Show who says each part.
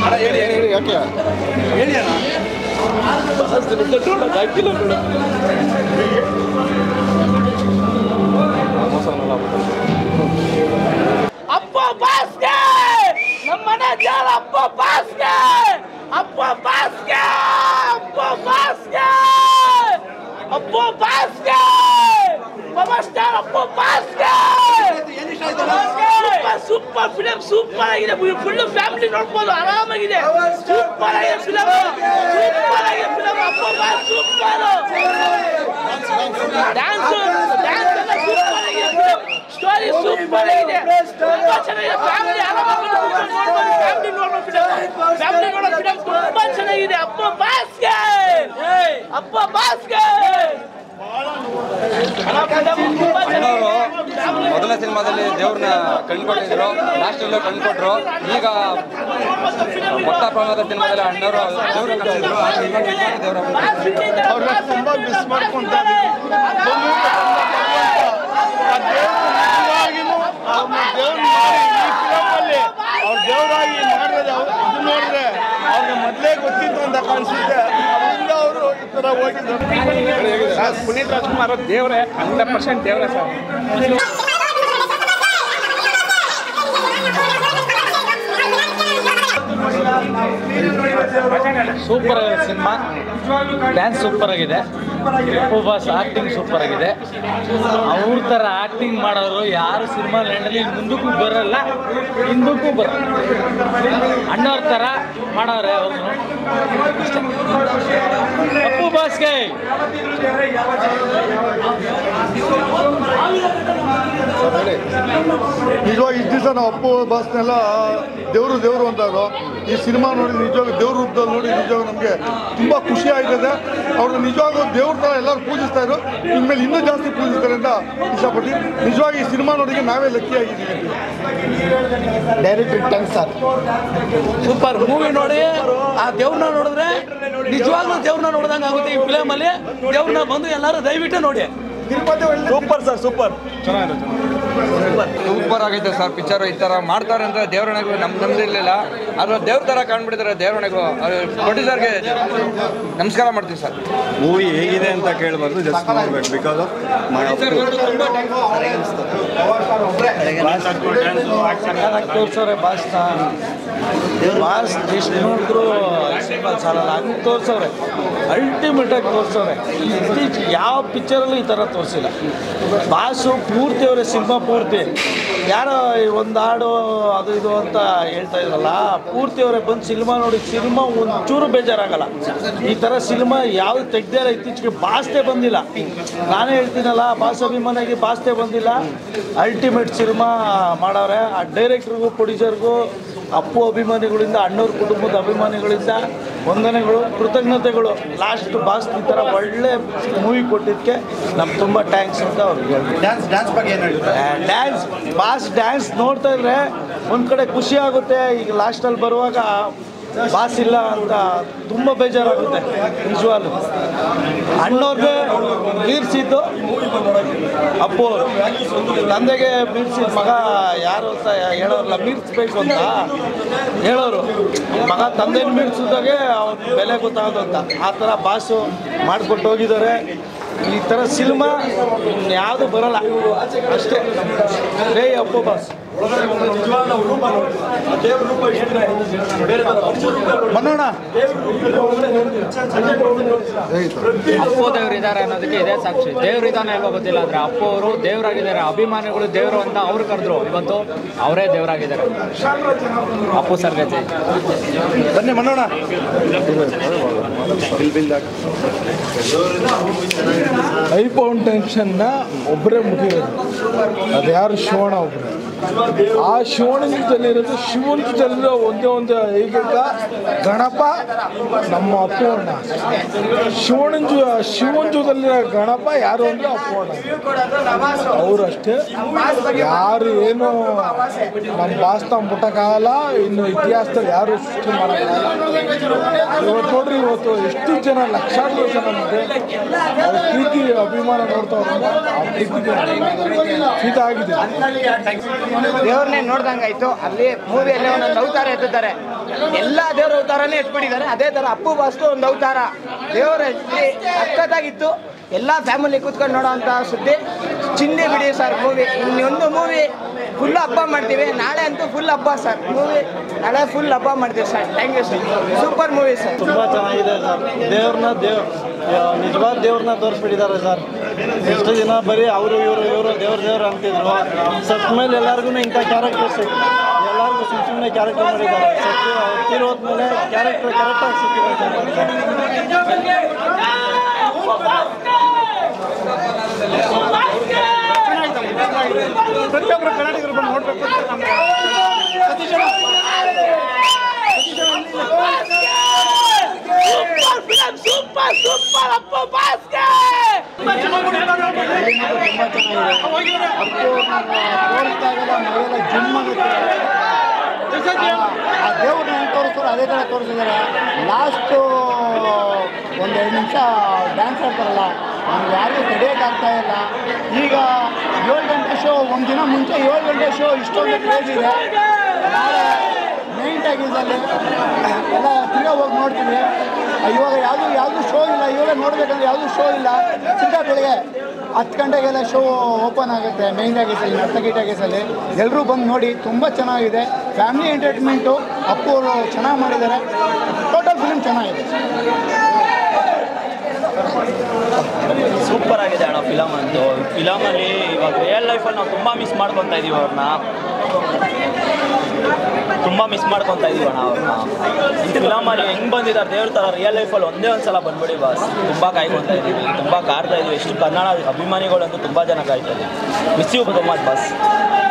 Speaker 1: ಹೇಳಿ ಹೇಳಿ ಹೇಳಿ ಯಾಕೆ
Speaker 2: ಹೇಳಿ ಅಣ್ಣ
Speaker 3: ಅಪ್ಪ ಬಾಸ್ಗೆ ನಮ್ಮನೆ ಜಾಲ ಅಪ್ಪ ಬಾಸ್ಗೆ ಅಪ್ಪ ಬಾಸ್ಗೆ ಅಪ್ಪ ಬಾಸ್ಗೆ ಅಪ್ಪ ಬಾಸ್ಗೆ ಪವರ್ ಸ್ಟಾರ್ ಅಪ್ಪ ಬಾಸ್ಗೆ ಸೂಪರ್ ಸೂಪರ್ ಫಿಲಂ ಸೂಪರ್ ಆಗಿದೆ ಫುಲ್ ಫ್ಯಾಮಿಲಿ ನೋಡ್ಬೋದು ಆರಾಮಾಗಿದೆ ಸೂಪರ್ ಆಗಿದೆ ಫಿಲಂ ಸೂಪರ್ ಆಗಿದೆ ಫಿಲಂ ಅಪ್ಪ ಬಾಸ್ ಸೂಪರ್ ಡ್ಯಾನ್ಸ್ ಡ್ಯಾನ್ಸ್ ಎಲ್ಲ ಸೂಪರ್ ಆಗಿದೆ ಸ್ಟೋರಿ ಸೂಪರ್ ಆಗಿದೆ ತುಂಬಾ ಚೆನ್ನಾಗಿದೆ ಫ್ಯಾಮಿಲಿ ಆರಾಮಾಗಿ ಫ್ಯಾಮಿಲಿ ನೋಡೋ ಫಿಲಂ ಫ್ಯಾಮಿಲಿ ನೋಡೋ ಫಿಲಂ ತುಂಬಾ ಚೆನ್ನಾಗಿದೆ ಅಪ್ಪ ಬಾಸ್ಗೆ ಅಪ್ಪ ಬಾಸ್ಗೆ ಅಣ್ಣ, film ತುಂಬಾ ಚೆನ್ನಾಗಿದೆ. Family
Speaker 4: ಮೊದಲ ಸಿನಿಮಾದಲ್ಲಿ ದೇವ್ರನ್ನ ಕಂಡುಕೊಟ್ಟಿದ್ರು ಲಾಸ್ಟಲ್ಲೂ ಕಂಡುಕೊಟ್ರು ಈಗ ಮೊಟ್ಟ ಪ್ರಮಾಣದ ಸಿನಿಮಾದಲ್ಲಿ ಅಣ್ಣವರು ದೇವ್ರ ಕಟ್ಟಿದ್ರು ದೇವರ
Speaker 1: ಅವ್ರನ್ನ ತುಂಬಾ ಮಿಸ್ ಮಾಡ್ಕೊಂತಾರೆ ನಿಜವಾಗಿನೂ ಅವ್ರನ್ನ ದೇವ್ರು ಮಾಡಿ ಈ ಫಿಲಮಲ್ಲಿ ಅವ್ರ ದೇವರಾಗಿ ಮಾಡಿದ್ರೆ ಅವ್ರು ಇದು ನೋಡಿದ್ರೆ ಅವ್ರಿಗೆ ಮೊದಲೇ ಗೊತ್ತಿತ್ತು ಅಂತ ಕಾಣಿಸುತ್ತೆ ಅದರಿಂದ ಅವರು ಈ ಥರ ಹೋಗಿದ್ದಾರೆ
Speaker 2: ಸರ್ ಪುನೀತ್ ರಾಜ್ಕುಮಾರ್ ದೇವ್ರೆ ಹಂಡ್ರೆಡ್ ಪರ್ಸೆಂಟ್ ದೇವ್ರೆ ಸರ್
Speaker 5: ಸೂಪರ್ ಆಗಿದೆ ಸಿನಿಮಾ ಡ್ಯಾನ್ಸ್ ಸೂಪರ್ ಆಗಿದೆ ಬಾಸ್ ಆಕ್ಟಿಂಗ್ ಸೂಪರ್ ಆಗಿದೆ ಅವ್ರ ಥರ ಆಕ್ಟಿಂಗ್ ಮಾಡೋರು ಯಾರು ಸಿನಿಮಾ ಲ್ಯಾಂಡಲ್ಲಿ ಮುಂದಕ್ಕೂ ಬರಲ್ಲ ಹಿಂದಕ್ಕೂ ಬರಲ್ಲ ಅಣ್ಣವ್ರ ಥರ ಮಾಡವ್ರೆ ಅವರು ಅಪ್ಪು ಬಾಸ್ಗೆ
Speaker 1: ನಿಜವಾಗಿ ಇಷ್ಟು ದಿವಸ ನಾವು ಅಪ್ಪು ಬಾಸ್ನೆಲ್ಲ ದೇವರು ದೇವರು ಅಂತಾರೋ ಈ ಸಿನಿಮಾ ನೋಡಿ ನಿಜವಾಗ ದೇವ್ರ ರೂಪದಲ್ಲಿ ನೋಡಿ ನಿಜವಾಗ ನಮಗೆ ತುಂಬ ಖುಷಿ ಆಯ್ತದೆ ಅವರು ನಿಜವಾಗ್ಲೂ ದೇವ್ರ ಥರ ಎಲ್ಲರೂ ಪೂಜಿಸ್ತಾ ಇದ್ರು ಇನ್ಮೇಲೆ ಇನ್ನೂ ಜಾಸ್ತಿ ಪೂಜಿಸ್ತಾರೆ ಅಂತ ಇಷ್ಟಪಟ್ಟು ನಿಜವಾಗಿ ಈ ಸಿನಿಮಾ ನೋಡಿಗೆ ನಾವೇ ಲಕ್ಕಿ ಆಗಿದ್ದೀವಿ director thanks sir
Speaker 2: super movie ನೋಡಿ ಆ ದೇವ್ರನ್ನ ನೋಡಿದ್ರೆ ನಿಜವಾಗ್ಲೂ ದೇವ್ರನ್ನ ನೋಡ್ದಂಗೆ ಆಗುತ್ತೆ ಈ ಫಿಲಮ್ ಅಲ್ಲಿ ದೇವ್ರನ್ನ ಬಂದು ಎಲ್ಲರೂ ದಯವಿಟ್ಟು ನೋಡಿ
Speaker 1: ಸೂಪರ್ ಸರ್ ಸೂಪರ್
Speaker 4: ಸೂಪರ್ ಆಗೈತೆ ಸರ್ ಪಿಕ್ಚರ್ ಈ ಥರ ಮಾಡ್ತಾರೆ ಅಂತ ದೇವರಣೆಗೂ ನಮ್ ನಮ್ದಿರ್ಲಿಲ್ಲ ಆದ್ರೆ ದೇವ್ರ ಥರ ಕಾಣ್ಬಿಟ್ಟಿದ್ದಾರೆ ದೇವರಣೆಗೂ ಪ್ರೊಡ್ಯೂಸರ್ಗೆ ನಮಸ್ಕಾರ ಮಾಡ್ತೀವಿ ಸರ್
Speaker 6: ಮೂವಿ ಹೇಗಿದೆ ಅಂತ ಕೇಳಬಾರ್ದು ಜಸ್ಟ್ ನೋಡ್ಬೇಕು ಬಿಕಾಸ್ ಆಫ್ ಮೈ
Speaker 5: ಸಕ್ಕತ್ತಾಗಿ ತೋರ್ಸವ್ರೆ ಬಾಸ್ನ ಬಾಸ್ ಎಷ್ಟು ನೋಡಿದ್ರು ಸಿನಿಮಾ ಸಾಲಲ್ಲ ಹಂಗೆ ತೋರ್ಸವ್ರೆ ಅಲ್ಟಿಮೇಟ್ ಆಗಿ ತೋರ್ಸವ್ರೆ ಇತ್ತೀಚೆಗೆ ಯಾವ ಪಿಕ್ಚರಲ್ಲೂ ಈ ಥರ ತೋರಿಸಿಲ್ಲ ಬಾಸು ಪೂರ್ತಿ ಅವರೇ ಸಿನಿಮಾ ಪೂರ್ತಿ ಯಾರೋ ಒಂದು ಹಾಡು ಅದು ಇದು ಅಂತ ಹೇಳ್ತಾ ಇದ್ರಲ್ಲ ಪೂರ್ತಿ ಅವರೇ ಬಂದು ಸಿನಿಮಾ ನೋಡಿ ಸಿನಿಮಾ ಒಂಚೂರು ಬೇಜಾರಾಗಲ್ಲ ಈ ಥರ ಸಿನಿಮಾ ಯಾವ್ದು ತೆಗ್ದೇ ಇಲ್ಲ ಇತ್ತೀಚೆಗೆ ಬಾಸ್ತೆ ಬಂದಿಲ್ಲ ನಾನೇ ಹೇಳ್ತೀನಲ್ಲ ಬಾಸ್ ಅಭಿಮಾನಿಗೆ ಬಾಸ್ತೆ ಬಂದಿಲ್ಲ ಅಲ್ಟಿಮೇಟ್ ಸಿನಿಮಾ ಮಾಡವ್ರೆ ಆ ಡೈರೆಕ್ಟ್ರಿಗೂ ಪ್ರೊಡ್ಯೂಸರ್ಗೂ ಅಪ್ಪು ಅಭಿಮಾನಿಗಳಿಂದ ಅಣ್ಣವ್ರ ಕುಟುಂಬದ ಅಭಿಮಾನಿಗಳಿಂದ ವಂದನೆಗಳು ಕೃತಜ್ಞತೆಗಳು ಲಾಸ್ಟ್ ಬಾಸ್ ಈ ಥರ ಒಳ್ಳೆ ಮೂವಿ ಕೊಟ್ಟಿದ್ದಕ್ಕೆ ನಮ್ಗೆ ತುಂಬ ಥ್ಯಾಂಕ್ಸ್ ಅಂತ ಅವ್ರಿಗೆ ಹೇಳ್ತೀನಿ
Speaker 6: ಡ್ಯಾನ್ಸ್ ಡ್ಯಾನ್ಸ್ ಬಗ್ಗೆ ಏನು ಹೇಳ್ತಾರೆ
Speaker 5: ಡ್ಯಾನ್ಸ್ ಬಾಸ್ ಡ್ಯಾನ್ಸ್ ನೋಡ್ತಾ ಇದ್ರೆ ಒಂದು ಕಡೆ ಖುಷಿ ಆಗುತ್ತೆ ಈಗ ಲಾಸ್ಟಲ್ಲಿ ಬರುವಾಗ ಬಾಸ್ ಇಲ್ಲ ಅಂತ ತುಂಬ ಬೇಜಾರಾಗುತ್ತೆ ನಿಜವಾಗ್ಲು ಅಣ್ಣವ್ರಿಗೆ ಮೀರಿಸಿದ್ದು ಅಪ್ಪು ಅವರು ತಂದೆಗೆ ಮೀರಿಸಿದ ಮಗ ಯಾರು ಅಂತ ಹೇಳೋರಲ್ಲ ಮೀರಿಸ್ಬೇಕು ಅಂತ ಹೇಳೋರು ಮಗ ತಂದೆನ ಮೀರಿಸಿದಾಗೆ ಅವ್ನ ಬೆಲೆ ಗೊತ್ತಾಗೋದು ಅಂತ ಆ ಥರ ಬಾಸು ಮಾಡಿಕೊಟ್ಟು ಹೋಗಿದ್ದಾರೆ ಈ ಥರ ಸಿನಿಮಾ ಯಾವುದು ಬರಲ್ಲ ಅಷ್ಟೇ ರೇ ಅಪ್ಪು ಬಾಸ್ ಮನ್ನೋಣ
Speaker 7: ಅಪ್ಪು ದೇವ್ರು ಇದ್ದಾರೆ ಅನ್ನೋದಕ್ಕೆ ಇದೇ ಸಾಕ್ಷಿ ದೇವ್ರು ಇದ್ದಾನೆ ಹೇಗೋ ಗೊತ್ತಿಲ್ಲ ಆದ್ರೆ ಅಪ್ಪು ಅವರು ದೇವರಾಗಿದ್ದಾರೆ ಅಭಿಮಾನಿಗಳು ದೇವರು ಅಂತ ಅವ್ರು ಕರೆದ್ರು ಇವತ್ತು ಅವರೇ ದೇವರಾಗಿದ್ದಾರೆ ಅಪ್ಪು ಸರ್ಗೆ ಜೈ
Speaker 1: ಬನ್ನಿ ಮನ್ನೋಣ ಐಪೌಂಡ್ ಟೆನ್ಷನ್ನ ಒಬ್ಬರೇ ಮುಗಿರೋದು ಅದು ಯಾರು ಶಿವಣ ಒಬ್ಬರೇ ಆ ಶಿವನ ಜೊತೆಲಿರೋದು ಶಿವನ ಜೊತೆಲಿರೋ ಒಂದೇ ಒಂದು ಏಕೈಕ ಗಣಪ ನಮ್ಮ ಅಪ್ಪಣ್ಣ ಶಿವನ ಜೊ ಶಿವನ ಜೊತೆಲಿರೋ ಗಣಪ ಯಾರು ಅಂದ್ರೆ ಅಪ್ಪಣ್ಣ ಅವರು ಅಷ್ಟೇ ಯಾರು ಏನು ನಮ್ಮ ಬಾಸ್ತ ಮುಟ್ಟಕ್ಕಾಗಲ್ಲ ಇನ್ನು ಇತಿಹಾಸದಲ್ಲಿ ಯಾರು ಸೃಷ್ಟಿ ಮಾಡೋಕ್ಕಾಗಲ್ಲ ಇವತ್ತು ನೋಡ್ರಿ ಇವತ್ತು ಎಷ್ಟು ಜನ ಲಕ್ಷಾಂತರ ಜನ ಇದೆ ಅವ್ರ ಪ್ರೀತಿ ಅಭಿಮಾನ ನೋಡ್ತಾ ಹೋದ್ರೆ ಆ ಪ್ರೀತಿಗೆ ಫಿದಾ ಆಗಿದೆ
Speaker 8: ದೇವ್ರನ್ನೇ ನೋಡ್ದಂಗಾಯ್ತು ಅಲ್ಲಿ ಮೂವಿಯಲ್ಲಿ ಒಂದೊಂದು ಅವತಾರ ಎತ್ತಿದ್ದಾರೆ ಎಲ್ಲ ದೇವ್ರ ಅವತಾರನೇ ಎತ್ಬಿಟ್ಟಿದ್ದಾರೆ ಅದೇ ಥರ ಅಪ್ಪು ಬಾಸ್ತು ಒಂದು ಅವತಾರ ದೇವರ ಸಖತ್ತಾಗಿತ್ತು ಎಲ್ಲ ಫ್ಯಾಮಿಲಿ ಕೂತ್ಕೊಂಡು ನೋಡೋವಂಥ ಸುದ್ದಿ ಚಿಂದಿ ಬಿಡಿ ಸರ್ ಮೂವಿ ಇನ್ನೊಂದು ಮೂವಿ ಫುಲ್ ಹಬ್ಬ ಮಾಡ್ತೀವಿ ನಾಳೆ ಅಂತೂ ಫುಲ್ ಹಬ್ಬ ಸರ್ ಮೂವಿ ನಾಳೆ ಫುಲ್ ಹಬ್ಬ ಮಾಡ್ತೀವಿ sir thank you sir super movie sir
Speaker 5: ತುಂಬ ಚೆನ್ನಾಗಿದೆ ಸರ್ ದೇವ್ರನ್ನ ದೇವ್ ನಿಜವಾದ ದೇವ್ರನ್ನ ತೋರಿಸ್ಬಿಟ್ಟಿದ್ದಾರೆ ಸರ್ ಎಷ್ಟು ದಿನ ಬರೀ ಅವರು ಇವರು ಇವರು ದೇವ್ರ ದೇವ್ರು ಅಂತಿದ್ರು ಸತ್ ಮೇಲೆ ಎಲ್ಲರಿಗೂ ಇಂಥ ಕ್ಯಾರೆಕ್ಟರ್ಸ್ ಎಲ್ಲರಿಗೂ ಸುಮ್ಮನೆ ಸುಮ್ಮನೆ ಕ್ಯಾರೆಕ್ಟರ್ ಮಾಡಿದ್ದಾರೆ ಸತ್ತು ತೀರೋದ್ಮೇಲೆ ಕ್ಯಾರೆಕ್ಟರ್ ಕರೆಕ್ಟಾಗಿ ಸಿಕ್ಕಿದೆ ಸರ್
Speaker 6: ಪ್ರತಿಯೊಬ್ಬರು ಕನ್ನಡಿಗರು ಬಂದು ನೋಡ್ಬೇಕು ಅಂತ ನಮ್ಮ
Speaker 3: ಸೂಪರ್ ಫಿಲಂ ಸೂಪರ್ ಸೂಪರ್ ಅಪ್ಪ ಬಾಸ್ಕೆ
Speaker 9: ಆ ದೇವ್ರನ್ನ ಹೆಂಗೆ ತೋರಿಸ್ತಾರೋ ಅದೇ ಥರ ತೋರಿಸಿದ್ದಾರೆ ಲಾಸ್ಟು ಒಂದೆರಡು ನಿಮಿಷ ಡ್ಯಾನ್ಸ್ ಆಡ್ತಾರಲ್ಲ ನಮ್ಗೆ ಯಾರಿಗೂ ತಡೆಯೋಕ್ಕಾಗ್ತಾ ಇಲ್ಲ ಈಗ ಏಳು ಗಂಟೆ ಶೋ ಒಂದು ದಿನ ಮುಂಚೆ ಏಳು ಗಂಟೆ ಶೋ ಇಷ್ಟೊಂದು ಕ್ರೇಜ್ ಇದೆ ನಾಳೆ ಮೇನ್ ಟ್ಯಾಗೀಸಲ್ಲಿ ಎಲ್ಲ ತಿರ್ಗಾ ಹೋಗಿ ನೋಡ್ತೀವಿ ಇವಾಗ ಯಾವುದು ಯಾವುದು ಶೋ ಇಲ್ಲ ಇವಾಗ ನೋಡ್ಬೇಕಂದ್ರೆ ಯಾವುದು ಶೋ ಇಲ್ಲ ಸಿದ್ಧ ಬೆಳಗ್ಗೆ ಹತ್ತು ಗಂಟೆಗೆಲ್ಲ ಶೋ ಓಪನ್ ಆಗುತ್ತೆ ಮೇನ್ ಟ್ಯಾಗೀಸಲ್ಲಿ ನರ್ತಕಿ ಟ್ಯಾಗೀಸಲ್ಲಿ ಎಲ್ಲರೂ ಬಂದು ನೋಡಿ ತುಂಬ ಚೆನ್ನಾಗಿದೆ ಫ್ಯಾಮಿಲಿ ಎಂಟರ್ಟೈನ್ಮೆಂಟು ಅಪ್ಪು ಅವರು ಚೆನ್ನಾಗಿ ಮಾಡಿದ್ದಾರೆ ಟೋಟಲ್ ಫಿಲ್ಮ್ ಚೆನ್ನಾಗಿದೆ
Speaker 10: ಸೂಪರ್ ಆಗಿದೆ ಅಣ್ಣ ಫಿಲಮ್ ಅಂತೂ ಫಿಲಮಲ್ಲಿ ಇವಾಗ ರಿಯಲ್ ಲೈಫಲ್ಲಿ ನಾವು ತುಂಬ ಮಿಸ್ ಮಾಡ್ಕೊತಾ ಇದೀವಿ ಅವ್ರನ್ನ ತುಂಬ ಮಿಸ್ ಮಾಡ್ಕೊತಾ ಇದೀವಿ ಅಣ್ಣ ಅವ್ರನ್ನ ಈ ಫಿಲಮಲ್ಲಿ ಹೆಂಗೆ ಬಂದಿದ್ದಾರೆ ದೇವ್ರ ಥರ ರಿಯಲ್ ಲೈಫಲ್ಲಿ ಒಂದೇ ಒಂದು ಸಲ ಬಂದ್ಬಿಡಿ ಬಾಸ್ ತುಂಬ ಕಾಯ್ಕೊತಾ ಇದ್ದೀವಿ ತುಂಬ ಕಾಡ್ತಾ ಇದೀವಿ ಎಷ್ಟು ಕನ್ನಡ ಅಭಿಮಾನಿಗಳಂತೂ ತುಂಬ ಜನ ಕಾಯ್ತಾ ಇದ್ದೀವಿ ಮಿಸ್ ಯು ತುಂಬ ಬಾಸ್